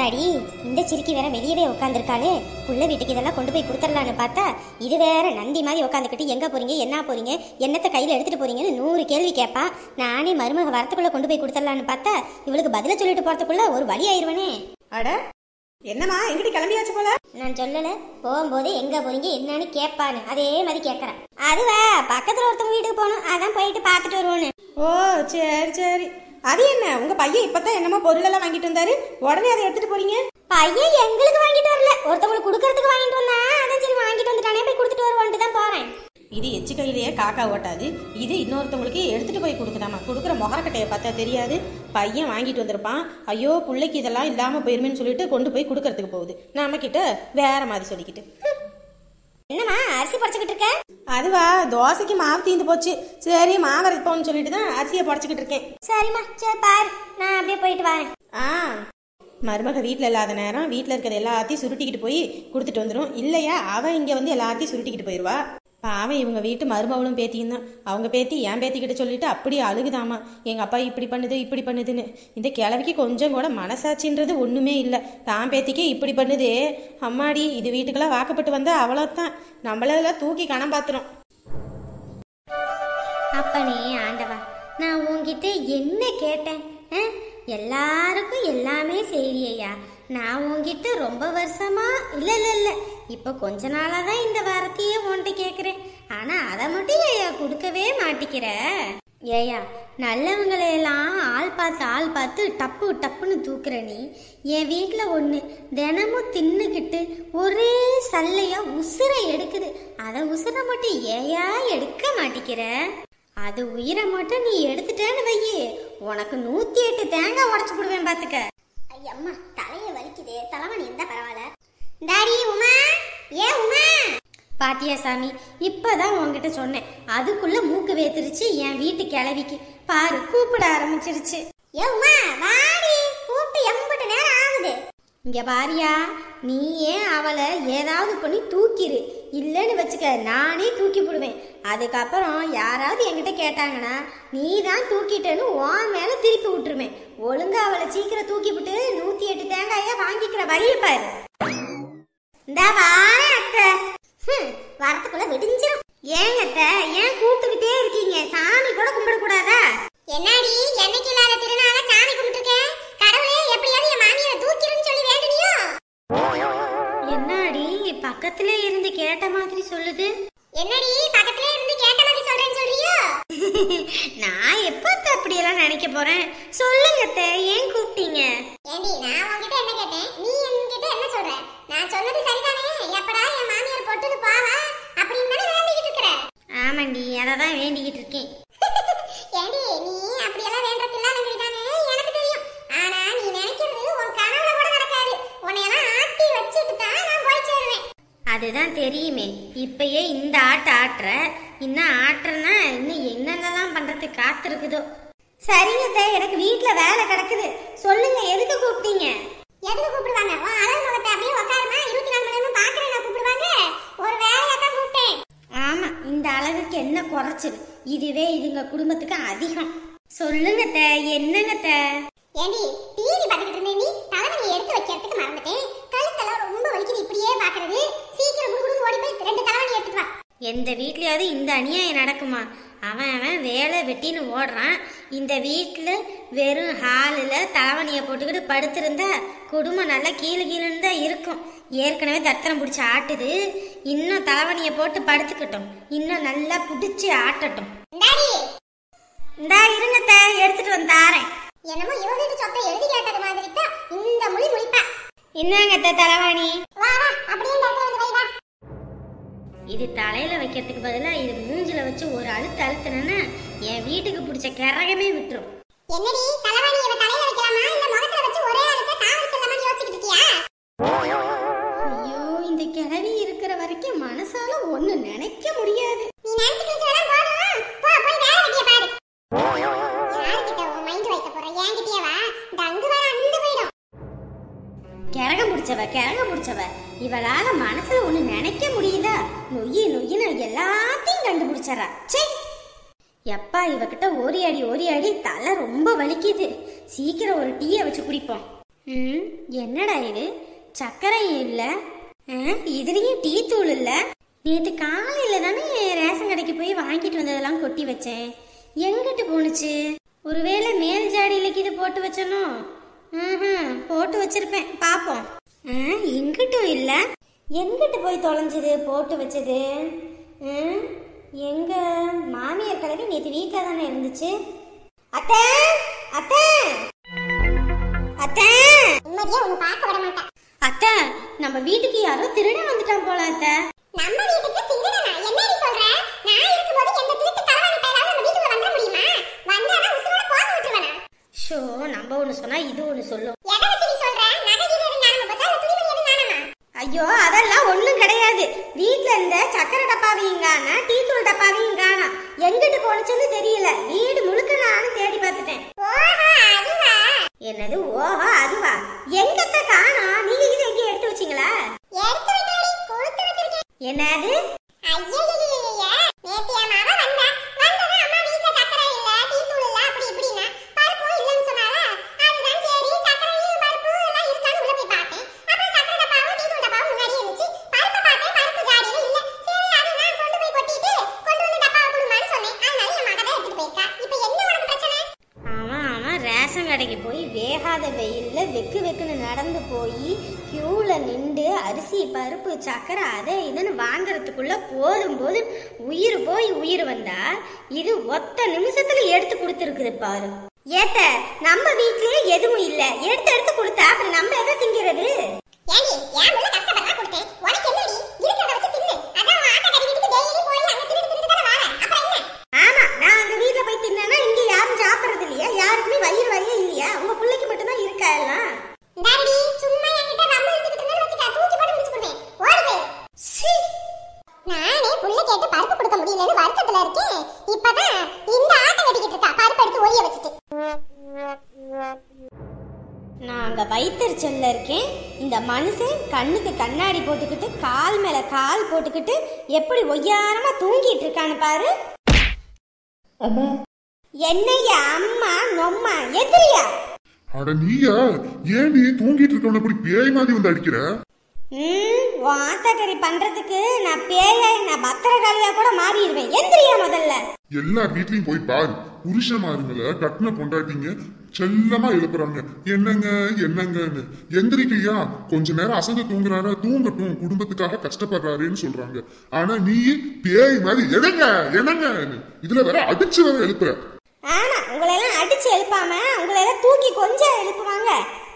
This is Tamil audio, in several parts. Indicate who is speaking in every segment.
Speaker 1: என்னடி இந்த சிரிக்கி வேற வெளியவே உட்காந்துருக்காளே புள்ள வீட்டுக்கு இதெல்லாம் கொண்டு போய் கொடுத்துடலான்னு பார்த்தா இது வேற நந்தி மாதிரி உட்காந்துக்கிட்டு எங்க போறீங்க என்ன போறீங்க என்னத்தை கையில எடுத்துட்டு போறீங்கன்னு நூறு கேள்வி கேட்பா நானே மருமக வரத்துக்குள்ள கொண்டு போய் கொடுத்துடலான்னு பார்த்தா இவளுக்கு பதில சொல்லிட்டு போறதுக்குள்ள ஒரு வழி ஆயிருவனே
Speaker 2: அட என்னம்மா எங்கிட்டு கிளம்பியாச்சு போல
Speaker 1: நான் சொல்லல போகும்போது எங்க போறீங்க என்னன்னு கேட்பான்னு அதே மாதிரி கேட்கறேன் அதுவா பக்கத்துல ஒருத்தவங்க வீட்டுக்கு போகணும் அதான் போயிட்டு பார்த்துட்டு வருவோன்னு
Speaker 2: ஓ சரி சரி அது என்ன உங்க பையன் இப்பதான் என்னமோ பொருள் எல்லாம் வாங்கிட்டு வந்தாரு உடனே அதை எடுத்துட்டு போறீங்க
Speaker 1: பையன் எங்களுக்கு வாங்கிட்டு வரல ஒருத்தவங்களுக்கு கொடுக்கறதுக்கு வாங்கிட்டு வந்தா அதான் சரி வாங்கிட்டு வந்துட்டானே போய் கொடுத்துட்டு வருவோன்ட்டு தான் போறேன்
Speaker 2: இது எச்சு கையிலேயே காக்கா ஓட்டாது இது இன்னொருத்தவங்களுக்கு எடுத்துட்டு போய் கொடுக்குதாமா கொடுக்குற முகரக்கட்டையை பார்த்தா தெரியாது பையன் வாங்கிட்டு வந்திருப்பான் ஐயோ பிள்ளைக்கு இதெல்லாம் இல்லாம போயிருமேன்னு சொல்லிட்டு கொண்டு போய் கொடுக்கறதுக்கு போகுது நம்ம கிட்ட வேற மாதிரி சொல்லிக்கிட்டு
Speaker 1: என்னம்மா அரிசி படைச்சுக்கிட்டு இருக்க
Speaker 2: அதுவா தோசைக்கு மாவு தீந்து போச்சு சரி மாவு அரைப்போம்னு சொல்லிட்டு தான் அரிசியை புடச்சிக்கிட்டு இருக்கேன்
Speaker 1: சரிம்மா சரி பாரு நான் அப்படியே போயிட்டு வரேன்
Speaker 2: ஆ மருமக வீட்டில் இல்லாத நேரம் வீட்டில் இருக்கிறது எல்லாத்தையும் சுருட்டிக்கிட்டு போய் கொடுத்துட்டு வந்துடும் இல்லையா அவன் இங்கே வந்து எல்லாத்தையும் சுருட்டிக்கிட்டு போயிடுவா அவன் இவங்க வீட்டு மருமவளும் பேத்தியும் தான் அவங்க பேத்தி என் பேத்திக்கிட்ட சொல்லிட்டு அப்படியே அழுகுதாமா எங்கள் அப்பா இப்படி பண்ணுது இப்படி பண்ணுதுன்னு இந்த கிழவிக்கு கொஞ்சம் கூட மனசாட்சின்றது ஒன்றுமே இல்லை தான் பேத்திக்கே இப்படி பண்ணுதே அம்மாடி இது வீட்டுக்கெல்லாம் வாக்கப்பட்டு வந்தா அவ்வளோதான் நம்மளெல்லாம் தூக்கி கணம் பார்த்துரும்
Speaker 1: அப்பனே ஆண்டவா நான் உன்கிட்ட என்ன கேட்டேன் ஆ? எல்லாருக்கும் எல்லாமே செய்யறியா நான் உன்கிட்ட ரொம்ப வருஷமா இல்ல இல்ல இல்ல இப்ப கொஞ்ச நாளா தான் இந்த வாரத்தையே உன்கிட்ட கேக்குறேன் ஆனா அதை மட்டும் ஏயா கொடுக்கவே மாட்டிக்கிற ஏயா நல்லவங்களையெல்லாம் ஆள் பார்த்து ஆள் பார்த்து டப்பு டப்புன்னு தூக்குற நீ என் வீட்டில் ஒன்று தினமும் தின்னுக்கிட்டு ஒரே சல்லையா உசுரை எடுக்குது அதை உசுரை மட்டும் ஏயா எடுக்க மாட்டிக்கிற அது உயிரை மட்டும் நீ எடுத்துட்டேன்னு வையி உனக்கு நூத்தி எட்டு தேங்காய் உடச்சு போடுவேன் பாத்துக்க ஐயம்மா தலைய வலிக்குது தலைவணி இருந்தா பரவாயில்ல டாடி உமா ஏ உமா பாத்தியா சாமி இப்பதான் உன்கிட்ட சொன்னேன் அதுக்குள்ள மூக்கு வேத்துருச்சு என் வீட்டு கிளவிக்கு பாரு கூப்பிட ஆரம்பிச்சிருச்சு ஏ உமா வாடி கூப்பிட்டு எம்பட்டு நேரம் ஆகுது இங்க பாரியா நீ ஏன் அவளை ஏதாவது பண்ணி தூக்கிரு இல்லைன்னு வச்சுக்க நானே தூக்கி போடுவேன் அதுக்கப்புறம் யாராவது என்கிட்ட கேட்டாங்கன்னா நீ தான் தூக்கிட்டேன்னு உன் மேல திருப்பி விட்டுருவேன் ஒழுங்கா அவளை சீக்கிரம் தூக்கி விட்டு நூத்தி எட்டு தேங்காய வாங்கிக்கிற வழியை பாரு இந்த வாரேன் அத்தை ஹம், வரத்துக்குள்ள விடிஞ்சிரும் ஏங்க அத்தை ஏன் கூப்பிட்டுக்கிட்டே இருக்கீங்க சாமி கூட கும்பிட கூடாதா என்னடி என்னைக்கு இல்லாத திருநாள சாமி கும்பிட்டுருக்கேன் கடவுளே எப்படியாவது என் மாமியாரை தூக்கிருன்னு சொல்லி வேண்டுனியோ என்னடி பக்கத்திலே இருந்து கேட்ட மாதிரி சொல்லுது என்னடி பக்கத்திலே இருந்து கேட்ட மாதிரி சொல்றேன்னு சொல்றியோ நான் எப்ப அத்தை அப்படியெல்லாம் நினைக்க போறேன் சொல்லுங்க அத்தை ஏன் கூப்பிட்டீங்க
Speaker 3: ஏண்டி நான் உன்கிட்ட என்ன கேட்டேன் நீ என்கிட்ட என்ன சொல்ற நான் சொன்னது சரிதானே எப்படா என் மாமியார் பொட்டுன்னு போவா அப்படின்னு தானே வேண்டிக்கிட்டு இருக்கிற
Speaker 1: ஆமாண்டி அதை தான் வேண்டிக்கிட்டு இருக்கேன்
Speaker 3: ஏண்டி நீ அப்படியெல்லாம் வேண்டது இல்லாதவங்க தானே எனக்கு தெரியும் ஆனா நீ நினைக்கிறது உன் கனவுல கூட நடக்காது உன்னையெல்லாம் ஆட்டி வச்சுட்டு தான் நான் போய் சேருவேன்
Speaker 1: அதுதான் தெரியுமே இப்பயே இந்த ஆட்ட ஆட்டுற இன்னும் ஆட்டுறனா இன்னும் என்னென்னலாம் பண்றதுக்கு காத்திருக்குதோ சரிங்க அத்தை, எனக்கு வீட்ல வேலை கிடக்குது சொல்லுங்க எதுக்கு கூப்பிட்டீங்க
Speaker 3: எதுக்கு கூப்பிடுவாங்க உன் அழகு முகத்தை அப்படியே உட்காருமா இருபத்தி நாலு மணி நேரமும் பாக்குறேன் நான் கூப்பிடுவாங்க ஒரு வேலையா தான் கூப்பிட்டேன்
Speaker 1: ஆமா இந்த அழகுக்கு என்ன குறைச்சது இதுவே இதுங்க குடும்பத்துக்கு அதிகம் சொல்லுங்க அத்தை, என்னங்க அத்தை?
Speaker 3: ஏண்டி டிவி பார்த்துக்கிட்டு இருந்தே நீ தலைவலி எடுத்து வைக்கிறதுக்கு மறந்துட்டேன் கழுத்தெல்லாம் ரொம்ப வலிக்குது இப்படியே பாக்குறது சீக்கிரம் குடுகுடுன்னு ஓடி போய் ரெண்டு தலைவலி எடுத்துட்டு வா
Speaker 1: எந்த வீட்லயாவது இந்த அநியாயம் நடக்குமா அவன் அவன் வேலை வெட்டின்னு ஓடுறான் இந்த வீட்டில் வெறும் ஹாலில் தலைவணியை போட்டுக்கிட்டு படுத்திருந்தா குடும்பம் நல்லா கீழே கீழேன்னு தான் இருக்கும் ஏற்கனவே தர்த்தனம் பிடிச்சி ஆட்டுது இன்னும் தலைவணியை போட்டு படுத்துக்கட்டும் இன்னும் நல்லா பிடிச்சி ஆட்டட்டும்
Speaker 3: இந்தாடி
Speaker 1: இந்தா இருங்கத்த எடுத்துட்டு வந்து தாரேன்
Speaker 3: என்னமோ இவ வீட்டு சொத்தை எழுதி கேட்டது மாதிரி தான் இந்த மொழி முழிப்பா
Speaker 1: என்னங்கத்த தலைவாணி
Speaker 3: வா வா அப்படியே இந்த இடத்துல வந்து வை வா
Speaker 1: இது தலையில வைக்கிறதுக்கு பதிலா இது மூஞ்சில வச்சு ஒரு அழுத்து அழுத்துனேன்னா என் வீட்டுக்கு பிடிச்ச கரகமே விட்டுரும்
Speaker 3: என்னடி தலைவாணி இவ தலையில வைக்கலாமா இல்ல முகத்துல வச்சு ஒரே அழுத்த சாவடிச்சிடலாமான்னு யோசிச்சுட்டு இருக்கியா
Speaker 1: ஐயோ இந்த கிழவி இருக்கிற வரைக்கும் மனசால ஒண்ணு நினைக்க முடியாது
Speaker 3: நீ நினைச்சு கிழிச்சதெல்லாம் போதும் போ போய் வேலை வெட்டிய பாரு யார்கிட்ட உன் மைண்ட் வைக்க போற என்கிட்டயே வா இந்த அங்கு வர அந்து போயிடும்
Speaker 1: கிரகம் பிடிச்சவ கிரகம் பிடிச்சவ இவளால மனசுல ஒண்ணு நினைக்க முடியுதா நொய்யி நொய்யின்னு எல்லாத்தையும் கண்டுபிடிச்சறா சே எப்பா இவகிட்ட ஓரி அடி ஓரி அடி தலை ரொம்ப வலிக்குது சீக்கிரம் ஒரு டீயை வச்சு குடிப்போம் ம் என்னடா இது சர்க்கரையும் இல்லை இதுலேயும் டீ தூள் இல்லை நேற்று காலையில் தானே ரேஷன் கடைக்கு போய் வாங்கிட்டு வந்ததெல்லாம் கொட்டி வச்சேன் எங்கிட்டு போணுச்சு ஒருவேளை மேல் ஜாடியிலக்கு இது போட்டு வச்சனோ ம்ஹும், போட்டு வச்சிருப்பேன் பார்ப்போம் ஆ, எங்கிட்டும் இல்லை எங்கிட்டு போய் தொலைஞ்சது போட்டு வச்சது ம், எங்க மாமியார் கிழவி நேற்று வீட்டில் தானே இருந்துச்சு அத்தை அத்தை அத்தை
Speaker 3: நிம்மதியா உன்னை பார்க்க விட மாட்டா
Speaker 1: அத்தை நம்ம வீட்டுக்கு யாரோ திருடன் வந்துட்டான் போல அத்தை
Speaker 3: நம்ம வீட்டுக்கு திருடனா என்னடி சொல்ற நான் இருக்கும்போது எந்த திருட்டு களவாணி பயலாவது நம்ம வீட்டுக்குள்ள வந்துட முடியுமா வந்தானா உசுரோட போக விட்டுருவேனா
Speaker 1: ஷோ நம்ம ஒன்று சொன்னா இது ஒன்று சொல்லும்
Speaker 3: எதை வச்சு நீ சொல்ற நகை கீழ எதுவும் காணாம போச்சா இல்ல துணிமணி எதுவும் காணாமா
Speaker 1: ஐயோ அதெல்லாம் ஒன்றும் கிடையாது வீட்டில் இருந்த சக்கரை டப்பாவையும் காணா டீ தூள் டப்பாவையும் காணா எங்கிட்டு போனுச்சுன்னு தெரியல வீடு முழுக்க நானும் தேடி பார்த்துட்டேன்
Speaker 3: ஓஹோ அதுவா
Speaker 1: என்னது ஓஹோ அதுவா எங்கத்த காணோம் நீங்க இது எங்கேயும் எடுத்து வச்சீங்களா
Speaker 3: எடுத்து வைக்கலடி கொடுத்து வச்சிருக்கேன்
Speaker 1: என்னது
Speaker 3: ஐயையையையே நேத்து என் மக வந்தா வந்ததும் அம்மா வீட்ல சக்கரை இல்ல டீ தூள் இல்ல அப்படி இப்படின்னா பருப்பும் இல்லன்னு சொன்னால அதுதான் சரி சக்கரையும் பருப்பு எல்லாம் இருக்கான்னு உள்ள போய் பார்த்தேன் அப்புறம் சக்கரை டப்பாவும் டீ தூள் டப்பாவும் முன்னாடி இருந்துச்சு பருப்பை பார்த்தேன் பருப்பு ஜாடியில இல்ல சரி அதுதான் கொண்டு போய் கொட்டிட்டு கொண்டு வந்து டப்பாவை கொடுமான்னு சொன்னேன் அதனால என் மக தான் எடுத்துட்டு போயிருக்கா இப்போ என்ன உனக்கு பிரச்சனை
Speaker 1: அவன் அவன் ரேஷன் கடைக்கு போய் வேகாத வெயில்ல வெக்கு வெக்குன்னு நடந்து போய் கியூல நின்று அரிசி பருப்பு சக்கரை அதை இதுன்னு வாங்குறதுக்குள்ள போதும் போது உயிர் போய் உயிர் வந்தா இது ஒத்த நிமிஷத்துல எடுத்து கொடுத்துருக்குது பாரு ஏத்த நம்ம வீட்லயே எதுவும் இல்ல எடுத்து எடுத்து கொடுத்தா அப்புறம் நம்ம எதை திங்கிறது
Speaker 3: ஏண்டி ஏன் உள்ள கஷ்டப்படா கொடுத்தேன் உனக்கு என்னடி இருக்கிறத வச்சு தின்னு அதான் உன் ஆட்டக்காரி வீட்டுக்கு டெய்லி போய் அங்க திருட்டு திருட்டு தானே வர அப்புறம் என்ன
Speaker 1: ஆமா நான் அங்க வீட்ல போய் தின்னா இங்க யாரும் சாப்பிடுறது இல்லையா யாருக்குமே வயிறு வயிறு இல்லையா உங்க பிள்ளைக்கு மட்டும்தான் இருக்கா எல்லாம்
Speaker 3: டாடி சும்மா என்கிட்ட வம்பு இழுத்துக்கிட்டு இருந்தா வச்சுக்க தூக்கி போட்டு மிதிச்சு போடுவேன் ஓடி போய்
Speaker 1: சீ
Speaker 3: நானே புள்ள கேட்டு பருப்பு கொடுக்க முடியலன்னு வருத்தத்துல இருக்கேன் இப்பதான் இந்த ஆட்டை வெட்டிக்கிட்டு இருக்கா பருப்பு எடுத்து ஒளிய வச்சுட்டு
Speaker 1: நான் அங்க வயிற்றுச்சல்ல இருக்கேன் இந்த மனுஷன் கண்ணுக்கு கண்ணாடி போட்டுக்கிட்டு கால் மேல கால் போட்டுக்கிட்டு எப்படி ஒய்யாரமா தூங்கிட்டு இருக்கான்னு பாரு
Speaker 4: அம்மா
Speaker 1: என்னய்யா அம்மா நொம்மா எதிரியா
Speaker 4: அட நீயா ஏன் நீ தூங்கிட்டு இருக்கவன இப்படி பேய் மாதிரி வந்து அடிக்கிற
Speaker 1: ம் உன் ஆத்தாக்கறி பண்றதுக்கு நான் பேயாய் நான் பத்திரகாளியா கூட மாறிடுவேன் எந்திரியா முதல்ல
Speaker 4: எல்லா வீட்லயும் போய் பாரு புருஷமாருங்கள கட்டின பொண்டாட்டிங்க செல்லமா எழுப்புறாங்க என்னங்க என்னங்கன்னு எந்திரிக்கலையா கொஞ்ச நேரம் அசந்து தூங்குறாரா தூங்கட்டும் குடும்பத்துக்காக கஷ்டப்படுறாருன்னு சொல்றாங்க ஆனா நீ பேய் மாதிரி என்னங்க என்னங்க இதுல வேற அடிச்சு வேற எழுப்புற
Speaker 1: ஆமா உங்களை எல்லாம் அடிச்சு எழுப்பாம உங்களை எல்லாம் தூக்கி கொஞ்சம் எழுப்புவாங்க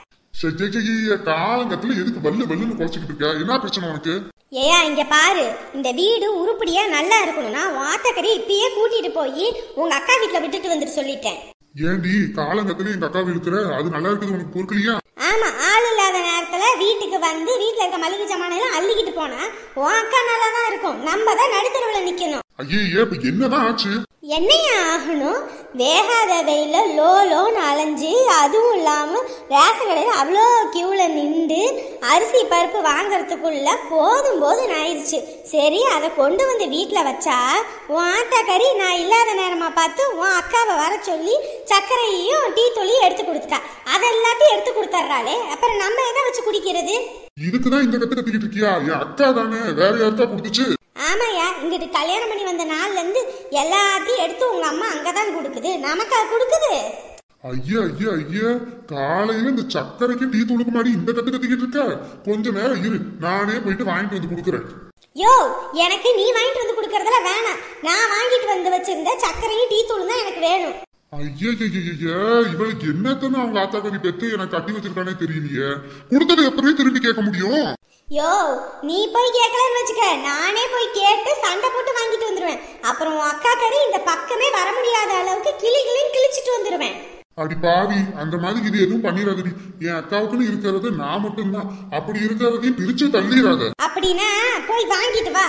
Speaker 4: செஜ்ஜைய காலங்கத்துல எதுக்கு வல்லு வல்லுன்னு குறைச்சிக்கிட்டு இருக்க என்ன பிரச்சனை உனக்கு
Speaker 1: ஏயா இங்க பாரு இந்த வீடு உருப்படியா நல்லா இருக்கணும்னா உன் ஆத்தாக்கறி இப்பயே கூட்டிட்டு போய் உங்க அக்கா வீட்ல விட்டுட்டு வந்துட்டு சொல்லிட்டேன்
Speaker 4: ஏண்டி காலங்கத்துல எங்க அக்காவை இழுக்கிற அது நல்லா இருக்குது உனக்கு பொறுக்கலையா
Speaker 1: ஆமா ஆள் இல்லாத நேரத்துல வீட்டுக்கு வந்து வீட்ல இருக்க மளிகை சாமான எல்லாம் அள்ளிக்கிட்டு போனா உன் அக்கா நல்லா தான் இருக்கும் நம்ம தான் நடுத்தருவுல நிக்கணும்
Speaker 4: ஐயே இப்ப என்னதான் ஆச்சு
Speaker 1: என்னையா ஆகணும் வேகாத வெயில லோ லோன்னு அலைஞ்சு அதுவும் இல்லாம ரேஷன் கடையில் அவ்வளோ கியூவில் நின்று அரிசி பருப்பு வாங்குறதுக்குள்ள போதும் போதும் ஆயிடுச்சு சரி அதை கொண்டு வந்து வீட்டில் வச்சா உன் ஆத்தாக்கறி நான் இல்லாத நேரமா பார்த்து உன் அக்காவை வர சொல்லி சர்க்கரையையும் டீ தூளையும் எடுத்து கொடுத்துட்டா அதை எல்லாத்தையும் எடுத்து கொடுத்துட்றாளே அப்புறம் நம்ம எதை வச்சு குடிக்கிறது
Speaker 4: இதுக்குதான் இந்த கத்து கத்திக்கிட்டு இருக்கியா என் அக்கா தானே வேற யாருக்கா கொடுத்துச்சு
Speaker 1: ஆமாய்யா இங்கிட்டு கல்யாணம் பண்ணி வந்த நாள்ல இருந்து எல்லாத்தையும் எடுத்து உங்க அம்மா அங்கதான் கொடுக்குது நமக்கா கொடுக்குது
Speaker 4: ஐயா ஐயா ஐயா காலையில இந்த சக்கரைக்கு டீ தூளுக்கு மாதிரி இந்த கத்து கத்திக்கிட்டு இருக்க கொஞ்ச நேரம் இரு நானே போயிட்டு வாங்கிட்டு வந்து கொடுக்குறேன்
Speaker 1: யோ எனக்கு நீ வாங்கிட்டு வந்து கொடுக்கறதுல வேணாம் நான் வாங்கிட்டு வந்து வச்சிருந்த சர்க்கரையும் டீ தூளும் தான் எனக்கு வேணும்
Speaker 4: ஐயா ஐயா ஐயா இவளுக்கு என்னத்தன்னு அவங்க ஆத்தாக்கறி பெத்து எனக்கு கட்டி வச்சிருக்கானே தெரியலையே கொடுத்தது எப்படியே திரும்பி கேட்க முடியும்
Speaker 1: யோ நீ போய் கேட்கலன்னு வச்சுக்க நானே போய் கேட்டு சண்டை போட்டு வாங்கிட்டு வந்துருவேன் அப்புறம் உன் அக்கா கறி இந்த பக்கமே வர முடியாத அளவுக்கு கிளி கிளின்னு கிழிச்சிட்டு வந்துருவேன்
Speaker 4: அடி பாவி அந்த மாதிரி இது எதுவும் பண்ணிடாதடி என் அக்காவுக்குன்னு இருக்கிறது நான் மட்டும்தான் அப்படி இருக்கிறதையும் பிரிச்சு தள்ளிடாத
Speaker 1: அப்படின்னா போய் வாங்கிட்டு வா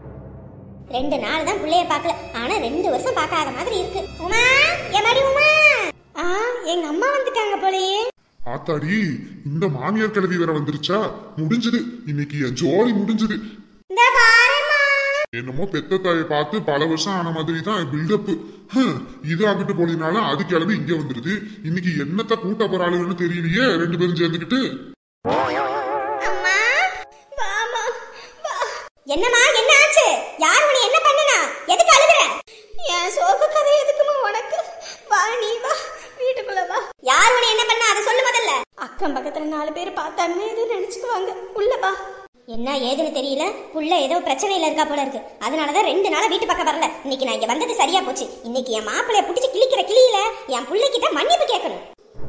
Speaker 1: ரெண்டு நாள் தான் பிள்ளைய பார்க்கல ஆனா ரெண்டு வருஷம் பார்க்காத மாதிரி இருக்கு உமா எமாடி உமா ஆ எங்க அம்மா வந்துட்டாங்க போலயே
Speaker 4: ஆத்தாடி இந்த மாமியார் கிழவி வேற வந்துருச்சா முடிஞ்சது இன்னைக்கு என் ஜோலி முடிஞ்சது
Speaker 1: இந்த வாரேம்மா
Speaker 4: என்னமோ பெத்த தாயை பார்த்து பல வருஷம் ஆன மாதிரி தான் பில்டப் இது ஆகிட்டு போலினாலும் அது கிளம்பி இங்க வந்துருது இன்னைக்கு என்னத்த கூட்ட போறாளுன்னு தெரியலையே ரெண்டு பேரும் சேர்ந்துக்கிட்டு
Speaker 1: அம்மா வாமா வா என்னம்மா என்ன ஆச்சு யார் உன்னை என்ன பண்ணுனா எதுக்கு அழுகுற என் சோக கதை எதுக்குமா உனக்கு வா நீ வா வீட்டுக்குள்ள வா யார் உன்னை என்ன பண்ணா அதை சொல்லு முதல்ல அக்கம் பக்கத்துல நாலு பேர் பார்த்தாருன்னு எதுவும் நினைச்சுக்குவாங்க உள்ள வா என்ன ஏதுன்னு தெரியல புள்ள ஏதோ பிரச்சனையில இருக்கா போல இருக்கு அதனாலதான் ரெண்டு நாளா வீட்டு பக்கம் வரல இன்னைக்கு நான் இங்க வந்தது சரியா போச்சு இன்னைக்கு என் மாப்பிளைய புடிச்சு கிழிக்கிற கிளியில என் புள்ளைகிட்ட மன்னிப்பு கேட்கணும்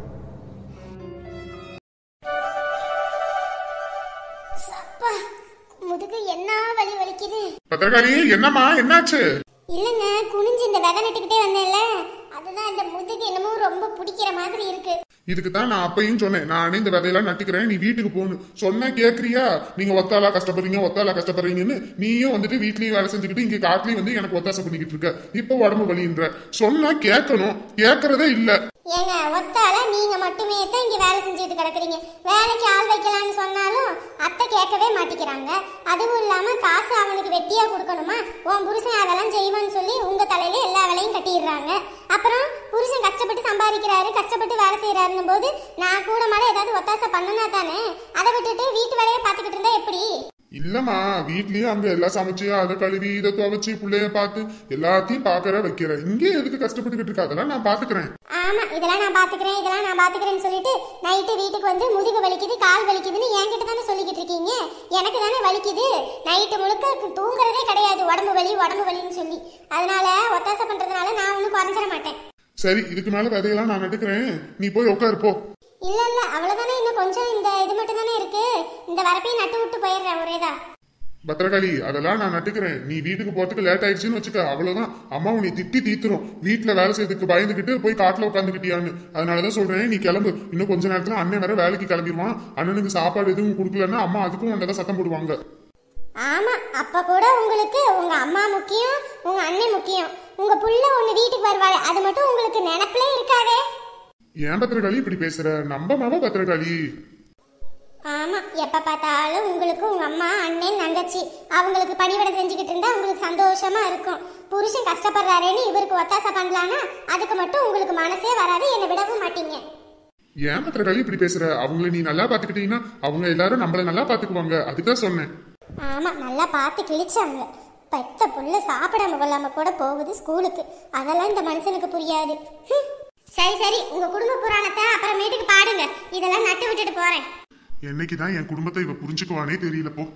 Speaker 1: அப்பா முதுகு என்ன வலி வலிக்குது
Speaker 4: பத்திரகாளி என்னம்மா என்னாச்சு
Speaker 3: இல்லைங்க குனிஞ்சு இந்த விதை நட்டுக்கிட்டே வந்தேன்ல அதுதான் இந்த முதுகு என்னமோ ரொம்ப பிடிக்கிற மாதிரி இருக்கு
Speaker 4: இதுக்கு தான் நான் அப்பையும் சொன்னேன் நானே இந்த விதையெல்லாம் நட்டுக்கிறேன் நீ வீட்டுக்கு போகணும் சொன்னா கேக்குறியா நீங்க ஒத்தாலா கஷ்டப்படுறீங்க ஒத்தாலா கஷ்டப்படுறீங்கன்னு நீயும் வந்துட்டு வீட்லயும் வேலை செஞ்சுக்கிட்டு இங்க காட்டுலயும் வந்து எனக்கு ஒத்தாசை பண்ணிக்கிட்டு இருக்க இப்போ உடம்பு வலின்ற சொன்னா கேட்கணும் கேட்கறதே இல்ல
Speaker 3: ஏங்க ஒத்தால நீங்க மட்டுமே தான் இங்க வேலை செஞ்சுட்டு கிடக்குறீங்க வேலைக்கு ஆள் வைக்கலாம்னு சொன்னாலும் அத்தை கேட்கவே மாட்டேங்கிறாங்க அதுவும் இல்லாம காசு அவனுக்கு வெட்டியா கொடுக்கணுமா உன் புருஷன் அதெல்லாம் செய்வான்னு சொல்லி உங்க தலையில எல்லா வேலையும் கட்டிடுறாங்க அப்புறம் புருஷன் கஷ்டப்பட்டு சம்பாதிக்கிறாரு கஷ்டப்பட்டு வேலை செய்யறாருன்னும் போது நான் கூட மாட ஏதாவது ஒத்தாசை பண்ணனா தானே அதை விட்டுட்டு வீட்டு வேலையை பார்த்துக்கிட்டு இருந்தா எப்படி
Speaker 4: இல்லம்மா வீட்லயும் அங்க எல்லாம் சமைச்சு அதை கழுவி இதை துவைச்சு பிள்ளைய பார்த்து எல்லாத்தையும் பாக்குற வைக்கிற இங்கே எதுக்கு கஷ்டப்பட்டுக்கிட்டு இருக்க அதெல்லாம் நான் பாத்துக்கிறேன்
Speaker 3: ஆமா இதெல்லாம் நான் பாத்துக்கிறேன் இதெல்லாம் நான் பாத்துக்கிறேன்னு சொல்லிட்டு நைட்டு வீட்டுக்கு வந்து முதுகு வலிக்குது கால் வலிக்குதுன்னு என்கிட்ட தானே சொல்லிக்கிட்டு இருக்கீங்க எனக்கு தானே வலிக்குது நைட்டு முழுக்க தூங்குறதே கிடையாது உடம்பு வலி உடம்பு வலின்னு சொல்லி அதனால ஒத்தாசை பண்றதுனால நான் ஒன்றும் குறைஞ்சிட மாட்டேன்
Speaker 4: சரி இதுக்கு மேல விதையெல்லாம் நான் நட்டுக்கிறேன் நீ போய் உட்காரு போ
Speaker 3: இல்ல இல்ல அவ்வளவுதானே இன்னும் கொஞ்சம் இந்த இது மட்டும் தானே இருக்கு இந்த வரப்பையும் நட்டு விட்டு போயிடுறேன் ஒரேதா
Speaker 4: பத்திரகாளி அதெல்லாம் நான் நட்டுக்கிறேன் நீ வீட்டுக்கு போறதுக்கு லேட் ஆயிடுச்சுன்னு வச்சுக்க அவ்வளவுதான் அம்மா உன்னை திட்டி தீத்துரும் வீட்டுல வேலை செய்யறதுக்கு பயந்துகிட்டு போய் காட்டுல உட்காந்துக்கிட்டியான்னு அதனாலதான் சொல்றேன் நீ கிளம்பு இன்னும் கொஞ்ச நேரத்துல அண்ணன் வேற வேலைக்கு கிளம்பிடுவான் அண்ணனுக்கு சாப்பாடு எதுவும் கொடுக்கலன்னா அம்மா அதுக்கும் உன்னதான் சத்தம் போடுவாங்க
Speaker 3: ஆமா அப்ப கூட உங்களுக்கு உங்க அம்மா முக்கியம் உங்க அண்ணன் முக்கியம் உங்க புள்ள ஒண்ணு வீட்டுக்கு வருவாள் அது மட்டும் உங்களுக்கு நினைப்பிலே இருக்காதே
Speaker 4: ஏன் பத்திரகாளி இப்படி பேசுற நம்ப மாவா பத்திரகாளி
Speaker 3: ஆமா எப்ப பார்த்தாலும் உங்களுக்கு உங்க அம்மா அண்ணன் தங்கச்சி அவங்களுக்கு பணிவிடை செஞ்சுக்கிட்டு இருந்தா உங்களுக்கு சந்தோஷமா இருக்கும் புருஷன் கஷ்டப்படுறாரேன்னு இவருக்கு ஒத்தாசை பண்ணலான்னா அதுக்கு மட்டும் உங்களுக்கு மனசே வராது என்னை விடவும் மாட்டீங்க
Speaker 4: ஏன் பத்திரகாளி இப்படி பேசுற அவங்கள நீ நல்லா பாத்துக்கிட்டீங்கன்னா அவங்க எல்லாரும் நம்மள நல்லா பாத்துக்குவாங்க அதுதான் சொன்னேன்
Speaker 3: ஆமா நல்லா பார்த்து கிழிச்சாங்க பெத்த புள்ள சாப்பிடாம கொள்ளாம கூட போகுது ஸ்கூலுக்கு அதெல்லாம் இந்த மனுஷனுக்கு புரியாது ஹம். சரி சரி உங்க குடும்ப புராணத்தை அப்புறமேட்டுக்கு பாடுங்க இதெல்லாம் நட்டு விட்டுட்டு போறேன்
Speaker 4: என்னைக்குதான் என் குடும்பத்தை இவ புரிஞ்சுக்குவானே தெரியல போ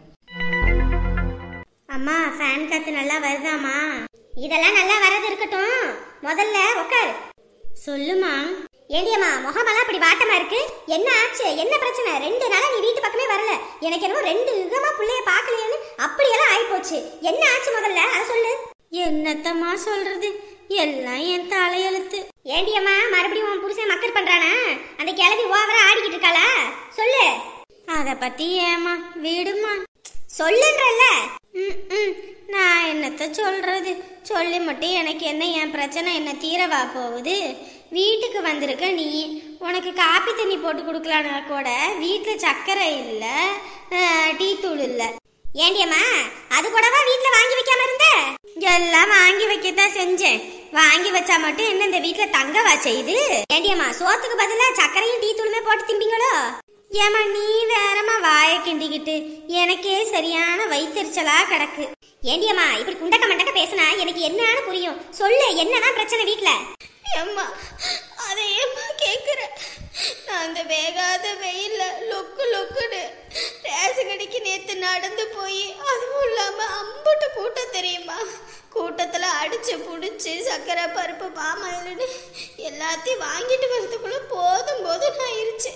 Speaker 1: அம்மா ஃபேன் காத்து நல்லா வருதாம்மா இதெல்லாம் நல்லா வரது இருக்கட்டும் முதல்ல உட்காரு சொல்லுமா ஏண்டியம்மா முகமெல்லாம் இப்படி வாட்டமா இருக்கு என்ன ஆச்சு என்ன பிரச்சனை ரெண்டு நாளா நீ வீட்டு பக்கமே வரல எனக்கு என்னவோ ரெண்டு யுகமா புள்ளைய பார்க்கலையேன்னு அப்படியெல்லாம் ஆயிப்போச்சு என்ன ஆச்சு முதல்ல அதை சொல்லு என்னத்தம்மா சொல்றது எல்லாம் என் தலையெழுத்து ஏண்டியம்மா மறுபடியும் உன் புருஷன் மக்கர் பண்றானா அந்த கிளவி ஓவரா ஆடிக்கிட்டு இருக்காளா சொல்லு அத பத்தி ஏமா விடுமா சொல்லுன்றல்ல ம், நான் என்னத்த சொல்றது சொல்லி மட்டும் எனக்கு என்ன என் பிரச்சனை என்ன தீரவா போகுது வீட்டுக்கு வந்திருக்க நீ உனக்கு காப்பி தண்ணி போட்டு கொடுக்கலான்னா கூட வீட்டில் சர்க்கரை இல்லை டீ தூள் இல்லை ஏண்டியம்மா அது கூடவா வீட்டில் வாங்கி வைக்காம இருந்த எல்லாம் வாங்கி வைக்கத்தான் செஞ்சேன் வாங்கி வச்சா மட்டும் என்ன இந்த வீட்டில் தங்கவா செய்யுது ஏண்டியம்மா சோத்துக்கு பதிலா சர்க்கரையும் டீ தூளுமே போட்டு திம்பிங்களோ ஏமா நீ வேறமா வாய கிண்டிக்கிட்டு எனக்கே சரியான வயிற்றுச்சலா கிடக்கு ஏண்டியம்மா இப்படி குண்டக்க மண்டக்க பேசினா எனக்கு என்னன்னு புரியும் சொல்லு என்னதான் பிரச்சனை வீட்ல
Speaker 5: அம்மா அதை ஏம்மா கேட்குற நான் அந்த வேகாத வெயில்ல லொக்கு லொக்குன்னு ரேஷன் கடைக்கு நேற்று நடந்து போய் அதுவும் இல்லாமல் அம்புட்டு கூட்டம் தெரியுமா கூட்டத்தில் அடிச்சு புடிச்சு சக்கரை பருப்பு பாமாயிலுன்னு எல்லாத்தையும் வாங்கிட்டு வரதுக்குள்ள போதும் போதும் ஆயிருச்சு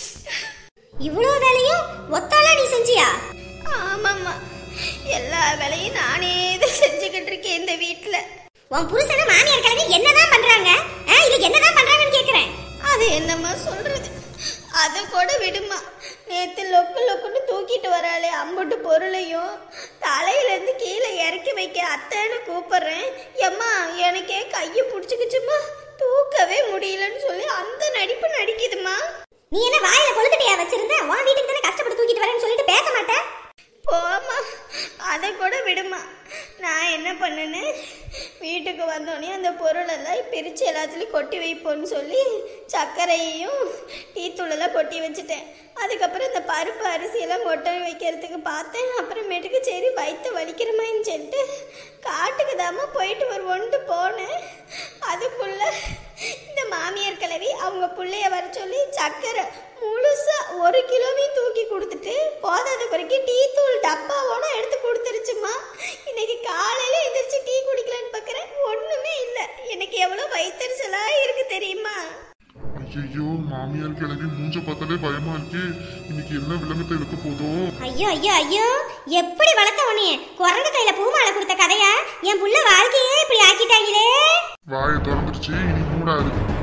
Speaker 1: இவ்வளோ வேலையும் ஒத்தாளா நீ செஞ்சியா
Speaker 5: ஆமாம்மா எல்லா வேலையும் நானே தான் செஞ்சுக்கிட்டு இருக்கேன் இந்த வீட்டில்
Speaker 1: உன் புருஷன மாமியார் கிழமை என்னதான் பண்றாங்க ஆ, இல்ல என்னதான் பண்றாங்கன்னு கேக்குறேன்
Speaker 5: அது என்னம்மா சொல்றது அதை கூட விடுமா நேத்து லொக்கு லொக்குன்னு தூக்கிட்டு வராளே அம்புட்டு பொருளையும் தலையிலேருந்து கீழே இறக்கி வைக்க அத்தைன்னு கூப்பிடுறேன் எம்மா எனக்கே கையை பிடிச்சிக்கிச்சுமா தூக்கவே முடியலன்னு சொல்லி அந்த நடிப்பு நடிக்குதுமா
Speaker 1: நீ என்ன வாயில கொழுக்கட்டையா வச்சிருந்த உன் வீட்டுக்கு தானே கஷ்டப்பட்டு தூக்கிட்டு வரேன்னு சொல்லிட்டு பேச மாட்டேன்
Speaker 5: போம்மா அதை கூட விடுமா நான் என்ன பண்ணேன்னு வீட்டுக்கு வந்தோடனே அந்த பொருளெல்லாம் பிரித்து எல்லாத்துலேயும் கொட்டி வைப்போன்னு சொல்லி சர்க்கரையையும் டீ தூளெல்லாம் கொட்டி வச்சுட்டேன் அதுக்கப்புறம் இந்த பருப்பு அரிசியெல்லாம் கொட்ட வைக்கிறதுக்கு பார்த்தேன் அப்புறமேட்டுக்கு சரி வயிற்று வலிக்கிறமான்னு சொல்லிட்டு காட்டுக்கு தாம்மா போயிட்டு வருவோன்ட்டு போனேன் அதுக்குள்ள இந்த மாமியார் கிழவி அவங்க பிள்ளைய வர சொல்லி சர்க்கரை முழுசா ஒரு கிலோவையும் தூக்கி கொடுத்துட்டு போதாத குறைக்கு டீ தூள் டப்பாவோட எடுத்து கொடுத்துருச்சுமா இன்னைக்கு காலையில எந்திரிச்சு டீ குடிக்கலான்னு பார்க்குறேன் ஒண்ணுமே இல்லை எனக்கு எவ்வளோ வயிற்றுச்சலா இருக்கு தெரியுமா
Speaker 4: ஐயோ மாமியார் கிளம்பி மூஞ்ச பார்த்தாலே பயமா இருக்கே இன்னைக்கு என்ன விலங்கத்தை எடுக்க போதோ
Speaker 1: ஐயோ ஐயோ ஐயோ எப்படி வளர்த்த உன்னைய குரங்கு கையில பூமாலை கொடுத்த கதையா என் புள்ள வாழ்க்கையே இப்படி ஆக்கிட்டாங்களே
Speaker 4: வாயை திறந்துருச்சு இனி மூடாது